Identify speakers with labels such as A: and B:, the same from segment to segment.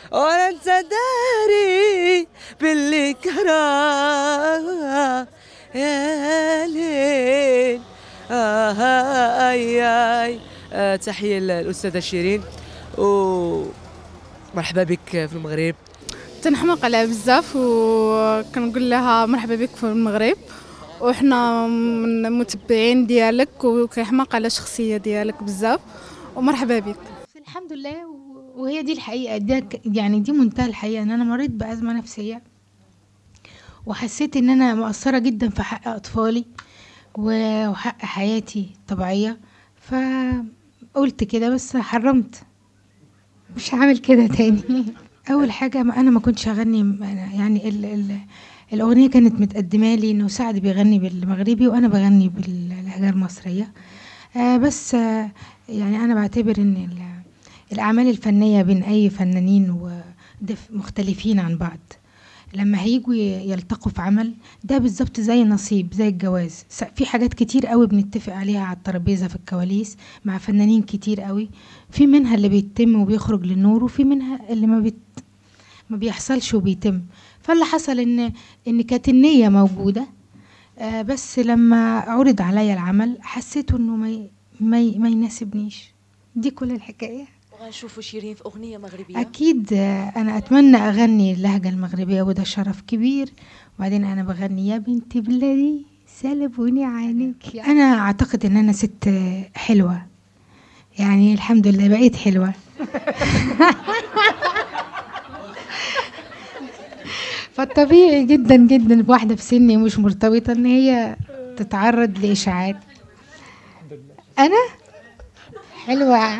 A: ولا انت داري باللي كره يا ليل آه اي اي آه تحية للأستاذة شيرين ومرحبا بك في المغرب
B: تنحماق عليها بزاف وكنقول لها مرحبا بك في المغرب وحنا من المتبعين ديالك وكيحماق على الشخصيه ديالك بزاف ومرحبا بك
C: الحمد لله و- وهي دي الحقيقة ده ك- يعني دي منتهى الحقيقة ان انا مريت بأزمة نفسية وحسيت ان انا مقصرة جدا في حق اطفالي و- وحق حياتي الطبيعية فقلت كده بس حرمت مش هعمل كده تاني اول حاجة ما انا ما كنتش اغني م- أنا يعني ال ال الاغنية كانت متقدمة لي انه سعد بيغني بالمغربي وانا بغني باللهجة المصرية آه بس آه يعني انا بعتبر ان ال- الاعمال الفنيه بين اي فنانين ودف- مختلفين عن بعض لما هيجوا ي- يلتقوا في عمل ده بالظبط زي نصيب زي الجواز س- في حاجات كتير قوي بنتفق عليها على الترابيزه في الكواليس مع فنانين كتير قوي في منها اللي بيتم وبيخرج للنور وفي منها اللي ما بيت ما بيحصلش وبيتم فاللي حصل ان ان كانت النيه موجوده آه بس لما عرض عليا العمل حسيت انه ما ي- ما, ي- ما يناسبنيش دي كل الحكايه
A: وغنشوفوا شيرين في أغنية مغربية
C: اكيد آه، انا اتمنى اغني اللهجه المغربيه وده شرف كبير وبعدين انا بغني يا بنت بلادي سلبوني عينيك انا اعتقد ان انا ست آه، حلوه يعني الحمد لله بقيت حلوه فالطبيعي جدا جدا بواحده في سني مش مرتبطه ان هي تتعرض لاشاعات انا حلوه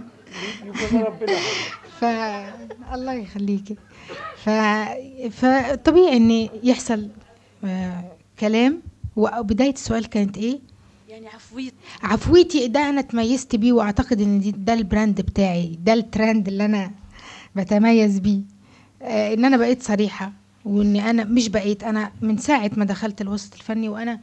C: ف الله يخليكي ف فطبيعي ان يحصل آه، كلام وبدايه السؤال كانت ايه
A: يعني عفوية
C: عفويتي ده انا اتميزت بيه واعتقد ان دي ده البراند بتاعي ده الترند اللي انا بتميز بيه آه ان انا بقيت صريحه وان انا مش بقيت انا من ساعه ما دخلت الوسط الفني وانا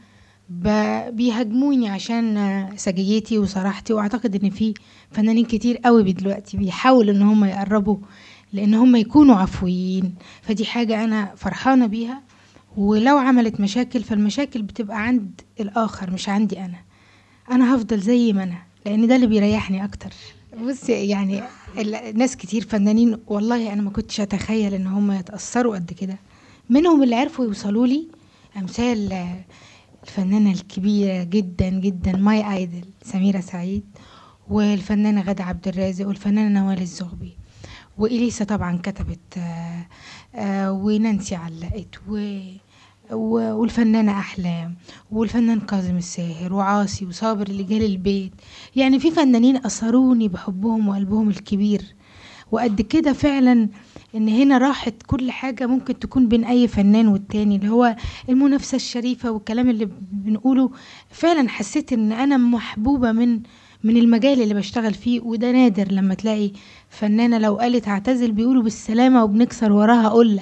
C: ب- بيهاجموني عشان آه، سجيتي وصراحتي واعتقد ان في فنانين كتير قوي دلوقتي بيحاولوا ان هم يقربوا لان هم يكونوا عفويين فدي حاجه انا فرحانه بيها ولو عملت مشاكل فالمشاكل بتبقى عند الاخر مش عندي انا انا هفضل زي ما انا لان ده اللي بيريحني اكتر بص يعني ال- ناس كتير فنانين والله انا ما كنتش اتخيل ان هم يتاثروا قد كده منهم اللي عرفوا يوصلوا لي امثال آه، الفنانه الكبيره جدا جدا ماي ايدل سميره سعيد والفنانه غادة عبد الرازق والفنانه نوال الزغبي واليسا طبعا كتبت آه، آه، ونانسي علقت و و- والفنانة أحلام والفنان كاظم الساهر وعاصي وصابر اللي جالي البيت يعني في فنانين أثروني بحبهم وقلبهم الكبير وقد كده فعلا ان هنا راحت كل حاجة ممكن تكون بين اي فنان والتاني اللي هو المنافسة الشريفة والكلام اللي بنقوله فعلا حسيت ان انا محبوبة من من المجال اللي بشتغل فيه وده نادر لما تلاقي فنانة لو قالت اعتزل بيقولوا بالسلامة وبنكسر وراها قلة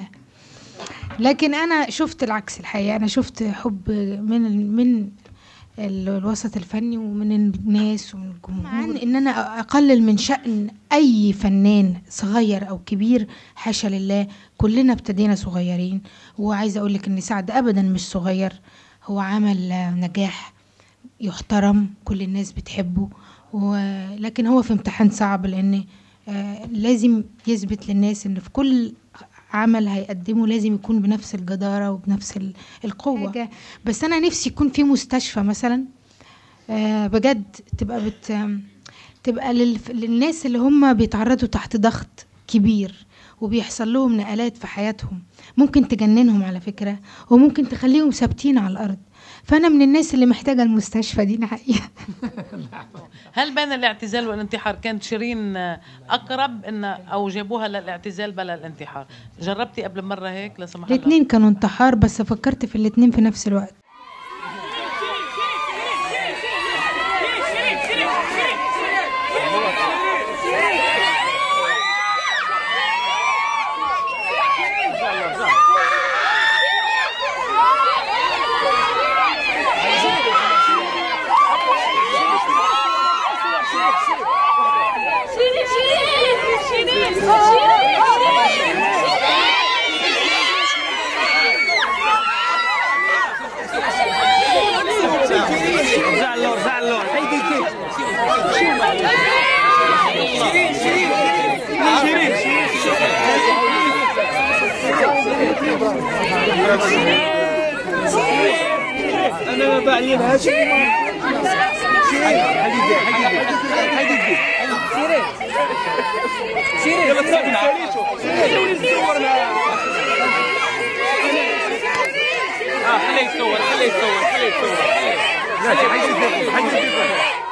C: لكن انا شفت العكس الحقيقه انا شفت حب من ال- من ال- الوسط الفني ومن الناس ومن الجمهور عن ان انا اقلل من شان اي فنان صغير او كبير حاشا لله كلنا ابتدينا صغيرين وعايزه اقول لك ان سعد ابدا مش صغير هو عمل آه، نجاح يحترم كل الناس بتحبه ولكن هو في امتحان صعب لان آه، لازم يثبت للناس ان في كل عمل هيقدمه لازم يكون بنفس الجدارة وبنفس ال- القوة حاجة. بس أنا نفسي يكون في مستشفى مثلا آه، بجد تبقى بت تبقى للف- للناس اللي هم بيتعرضوا تحت ضغط كبير وبيحصل لهم نقلات في حياتهم ممكن تجننهم على فكرة وممكن تخليهم ثابتين على الأرض فأنا من الناس اللي محتاجة المستشفى دي حقيقة
D: هل بين الاعتزال والانتحار كانت شيرين اقرب ان او جابوها للاعتزال بلا الانتحار جربتي قبل مره هيك لا سمح الله
C: الاتنين كانوا انتحار بس فكرت في الاتنين في نفس الوقت
E: شيرين شيرين شيرين شيرين انا بعلين هاشم يلا تسافر اه خليه يتصور خليه يتصور خليه يتصور خليه